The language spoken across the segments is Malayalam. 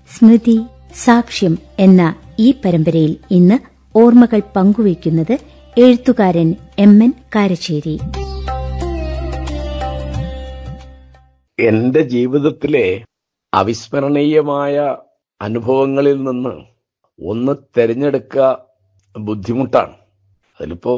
സ്മൃതി സാക്ഷ്യം എന്ന ഈ പരമ്പരയിൽ ഇന്ന് ഓർമ്മകൾ പങ്കുവയ്ക്കുന്നത് എഴുത്തുകാരൻ എം എൻ കാരശ്ശേരി എന്റെ ജീവിതത്തിലെ അവിസ്മരണീയമായ അനുഭവങ്ങളിൽ നിന്ന് ഒന്ന് തിരഞ്ഞെടുക്കുക ബുദ്ധിമുട്ടാണ് അതിലിപ്പോ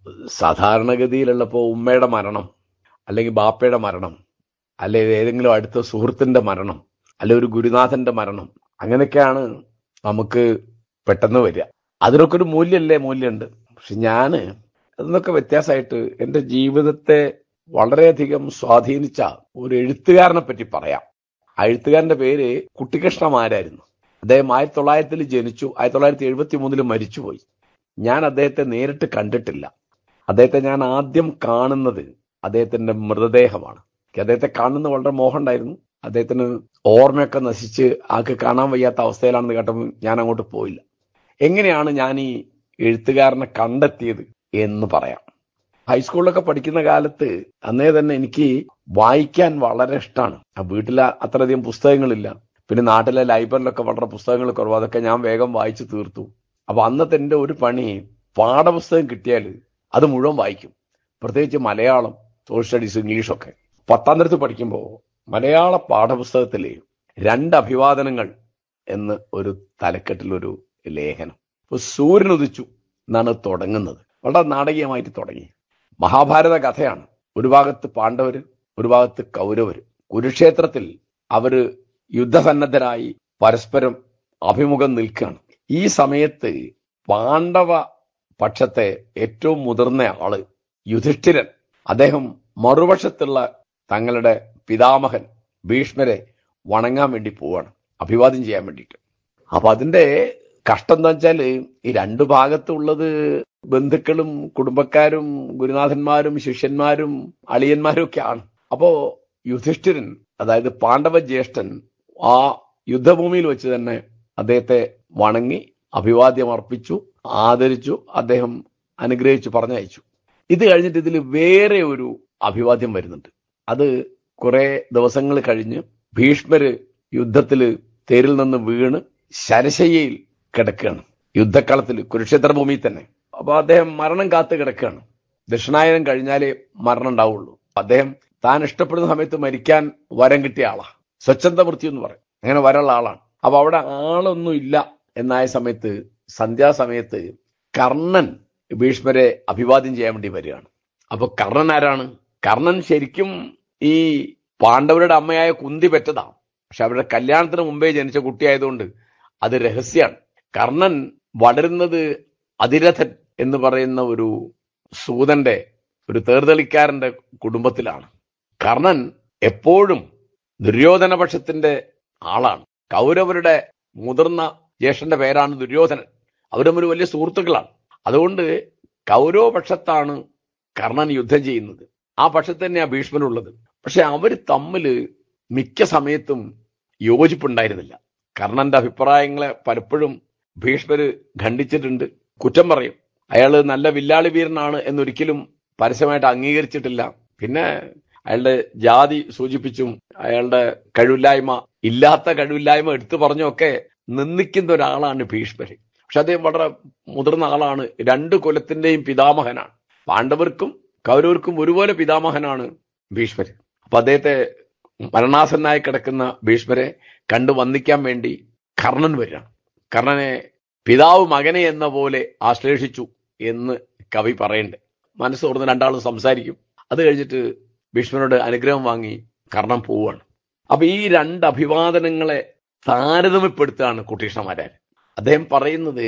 സാധാരണഗതിയിലുള്ളപ്പോ ഉമ്മയുടെ മരണം അല്ലെങ്കിൽ ബാപ്പയുടെ മരണം അല്ലെങ്കിൽ ഏതെങ്കിലും അടുത്ത സുഹൃത്തിന്റെ മരണം അല്ലെ ഒരു ഗുരുനാഥന്റെ മരണം അങ്ങനെയൊക്കെയാണ് നമുക്ക് പെട്ടെന്ന് വരിക അതിനൊക്കെ ഒരു മൂല്യമല്ലേ മൂല്യമുണ്ട് പക്ഷെ ഞാന് അതിനൊക്കെ വ്യത്യാസമായിട്ട് എൻ്റെ ജീവിതത്തെ വളരെയധികം സ്വാധീനിച്ച ഒരു എഴുത്തുകാരനെ പറ്റി പറയാം ആ എഴുത്തുകാരന്റെ പേര് കുട്ടിക്കൃഷ്ണമാരായിരുന്നു അദ്ദേഹം ആയിരത്തി തൊള്ളായിരത്തിൽ ജനിച്ചു ആയിരത്തി തൊള്ളായിരത്തി എഴുപത്തി മൂന്നിൽ മരിച്ചുപോയി ഞാൻ അദ്ദേഹത്തെ നേരിട്ട് കണ്ടിട്ടില്ല അദ്ദേഹത്തെ ഞാൻ ആദ്യം കാണുന്നത് അദ്ദേഹത്തിന്റെ മൃതദേഹമാണ് എനിക്ക് അദ്ദേഹത്തെ കാണുന്ന വളരെ മോഹം ഉണ്ടായിരുന്നു അദ്ദേഹത്തിന് ഓർമ്മയൊക്കെ നശിച്ച് ആൾക്ക് കാണാൻ വയ്യാത്ത അവസ്ഥയിലാണെന്ന് കേട്ടപ്പോൾ ഞാൻ അങ്ങോട്ട് പോയില്ല എങ്ങനെയാണ് ഞാൻ ഈ എഴുത്തുകാരനെ കണ്ടെത്തിയത് എന്ന് പറയാം ഹൈസ്കൂളിലൊക്കെ പഠിക്കുന്ന കാലത്ത് അന്നേ തന്നെ എനിക്ക് വായിക്കാൻ വളരെ ഇഷ്ടമാണ് ആ വീട്ടിൽ അത്രയധികം പുസ്തകങ്ങളില്ല പിന്നെ നാട്ടിലെ ലൈബ്രറിയിലൊക്കെ വളരെ പുസ്തകങ്ങൾ കുറവ് അതൊക്കെ ഞാൻ വേഗം വായിച്ചു തീർത്തു അപ്പൊ അന്നത്തെ എൻ്റെ ഒരു പണി പാഠപുസ്തകം കിട്ടിയാൽ അത് മുഴുവൻ വായിക്കും പ്രത്യേകിച്ച് മലയാളം സോഷ്യൽ സ്റ്റഡീസ് ഇംഗ്ലീഷൊക്കെ പത്താം തരത്ത് പഠിക്കുമ്പോൾ മലയാള പാഠപുസ്തകത്തിൽ രണ്ട് അഭിവാദനങ്ങൾ എന്ന് ഒരു തലക്കെട്ടിലൊരു ലേഖനം ഇപ്പൊ സൂര്യൻ ഉദിച്ചു എന്നാണ് തുടങ്ങുന്നത് വളരെ നാടകീയമായിട്ട് തുടങ്ങി മഹാഭാരത കഥയാണ് ഒരു ഭാഗത്ത് പാണ്ഡവര് ഒരു ഭാഗത്ത് കൗരവര് കുരുക്ഷേത്രത്തിൽ അവര് യുദ്ധസന്നദ്ധരായി പരസ്പരം അഭിമുഖം നിൽക്കുകയാണ് ഈ സമയത്ത് പാണ്ഡവ പക്ഷത്തെ ഏറ്റവും മുതിർന്ന ആള് യുധിഷ്ഠിരൻ അദ്ദേഹം മറുവശത്തുള്ള തങ്ങളുടെ പിതാമഹൻ ഭീഷ്മരെ വണങ്ങാൻ വേണ്ടി പോവാണ് അഭിവാദ്യം ചെയ്യാൻ വേണ്ടിയിട്ട് അപ്പൊ അതിന്റെ കഷ്ടം എന്താ വെച്ചാല് ഈ രണ്ടു ഭാഗത്തുള്ളത് ബന്ധുക്കളും കുടുംബക്കാരും ഗുരുനാഥന്മാരും ശിഷ്യന്മാരും അളിയന്മാരും ഒക്കെയാണ് അപ്പോ യുധിഷ്ഠിരൻ അതായത് പാണ്ഡവ ജ്യേഷ്ഠൻ ആ യുദ്ധഭൂമിയിൽ വെച്ച് തന്നെ അദ്ദേഹത്തെ വണങ്ങി അഭിവാദ്യം അർപ്പിച്ചു ആദരിച്ചു അദ്ദേഹം അനുഗ്രഹിച്ചു പറഞ്ഞയച്ചു ഇത് കഴിഞ്ഞിട്ട് ഇതിൽ വേറെ ഒരു അഭിവാദ്യം വരുന്നുണ്ട് അത് കുറെ ദിവസങ്ങൾ കഴിഞ്ഞ് ഭീഷ്മര് യുദ്ധത്തിൽ തേരിൽ നിന്ന് വീണ് ശരശയ്യയിൽ കിടക്കുകയാണ് യുദ്ധക്കളത്തിൽ കുരുക്ഷേത്ര ഭൂമിയിൽ തന്നെ അപ്പൊ അദ്ദേഹം മരണം കാത്തു കിടക്കുകയാണ് ദക്ഷിണായനം കഴിഞ്ഞാലേ മരണം ഉണ്ടാവുള്ളൂ അദ്ദേഹം താൻ ഇഷ്ടപ്പെടുന്ന സമയത്ത് മരിക്കാൻ വരം കിട്ടിയ ആളാ സ്വച്ഛന്ത മൃത്യു എന്ന് പറയും അങ്ങനെ വരമുള്ള ആളാണ് അപ്പൊ അവിടെ ആളൊന്നും ഇല്ല എന്നായ സമയത്ത് സന്ധ്യാസമയത്ത് കർണൻ ഭീഷ്മരെ അഭിവാദ്യം ചെയ്യാൻ വേണ്ടി വരികയാണ് അപ്പൊ കർണൻ ആരാണ് കർണൻ ശരിക്കും ഈ പാണ്ഡവരുടെ അമ്മയായ കുന്തി പെറ്റതാണ് പക്ഷെ അവരുടെ കല്യാണത്തിന് മുമ്പേ ജനിച്ച കുട്ടിയായതുകൊണ്ട് അത് രഹസ്യമാണ് കർണൻ വളരുന്നത് അതിരഥൻ എന്ന് പറയുന്ന ഒരു സൂതന്റെ ഒരു തേർതളിക്കാരന്റെ കുടുംബത്തിലാണ് കർണൻ എപ്പോഴും ദുര്യോധന പക്ഷത്തിന്റെ ആളാണ് കൗരവരുടെ മുതിർന്ന ജ്യേഷ്ഠന്റെ പേരാണ് ദുര്യോധനൻ അവർ തമ്മിൽ വലിയ സുഹൃത്തുക്കളാണ് അതുകൊണ്ട് കൗരവ പക്ഷത്താണ് കർണൻ യുദ്ധം ചെയ്യുന്നത് ആ പക്ഷത്ത് തന്നെയാണ് ഭീഷ്മനുള്ളത് പക്ഷെ അവർ തമ്മില് മിക്ക സമയത്തും യോജിപ്പുണ്ടായിരുന്നില്ല കർണന്റെ അഭിപ്രായങ്ങളെ പലപ്പോഴും ഭീഷ്മര് ഖണ്ഡിച്ചിട്ടുണ്ട് കുറ്റം പറയും അയാൾ നല്ല വില്ലാളി വീരനാണ് എന്നൊരിക്കലും പരസ്യമായിട്ട് അംഗീകരിച്ചിട്ടില്ല പിന്നെ അയാളുടെ ജാതി സൂചിപ്പിച്ചും അയാളുടെ കഴിവില്ലായ്മ ഇല്ലാത്ത കഴിവില്ലായ്മ എടുത്തു പറഞ്ഞൊക്കെ നിന്ദിക്കുന്ന ഒരാളാണ് ഭീഷ്മര് പക്ഷെ അദ്ദേഹം വളരെ മുതിർന്ന ആളാണ് രണ്ട് കുലത്തിന്റെയും പിതാമഹനാണ് പാണ്ഡവർക്കും കൗരവർക്കും ഒരുപോലെ പിതാമഹനാണ് ഭീഷ്മര് അപ്പൊ അദ്ദേഹത്തെ മരണാസന്നായി കിടക്കുന്ന ഭീഷ്മരെ കണ്ടു വന്ദിക്കാൻ വേണ്ടി കർണൻ വരികയാണ് കർണനെ പിതാവ് മകനെ എന്ന പോലെ ആശ്ലേഷിച്ചു എന്ന് കവി പറയുന്നുണ്ട് മനസ്സ് തുറന്ന് രണ്ടാളും സംസാരിക്കും അത് കഴിഞ്ഞിട്ട് ഭീഷ്മനോട് അനുഗ്രഹം വാങ്ങി കർണൻ പോവുകയാണ് അപ്പൊ ഈ രണ്ട് അഭിവാദനങ്ങളെ താരതമ്യപ്പെടുത്തുകയാണ് കുട്ടീഷ്ണമാരാൻ അദ്ദേഹം പറയുന്നത്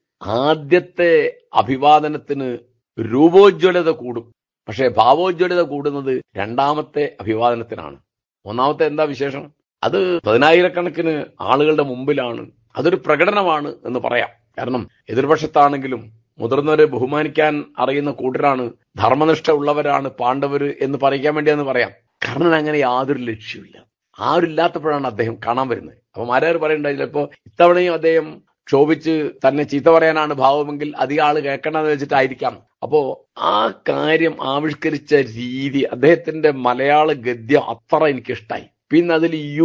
ആദ്യത്തെ അഭിവാദനത്തിന് രൂപോജ്വലത കൂടും പക്ഷേ ഭാവോജ്വലത കൂടുന്നത് രണ്ടാമത്തെ അഭിവാദനത്തിനാണ് ഒന്നാമത്തെ എന്താ വിശേഷം അത് പതിനായിരക്കണക്കിന് ആളുകളുടെ മുമ്പിലാണ് അതൊരു പ്രകടനമാണ് എന്ന് പറയാം കാരണം എതിർപക്ഷത്താണെങ്കിലും മുതിർന്നവരെ ബഹുമാനിക്കാൻ അറിയുന്ന കൂട്ടരാണ് ധർമ്മനിഷ്ഠ ഉള്ളവരാണ് പാണ്ഡവര് എന്ന് പറയിക്കാൻ വേണ്ടിയെന്ന് പറയാം കർണൻ അങ്ങനെ യാതൊരു ലക്ഷ്യമില്ല ആരില്ലാത്തപ്പോഴാണ് അദ്ദേഹം കാണാൻ വരുന്നത് അപ്പൊ മാരാർ പറയണ്ട ചിലപ്പോ ഇത്തവണയും അദ്ദേഹം ക്ഷോഭിച്ച് തന്നെ ചീത്ത പറയാനാണ് ഭാവമെങ്കിൽ അധികം ആള് കേൾക്കണമെന്ന് വെച്ചിട്ടായിരിക്കാം അപ്പോ ആ കാര്യം ആവിഷ്കരിച്ച രീതി അദ്ദേഹത്തിന്റെ മലയാള ഗദ്യം അത്ര എനിക്കിഷ്ടായി പിന്നെ അതിൽ യു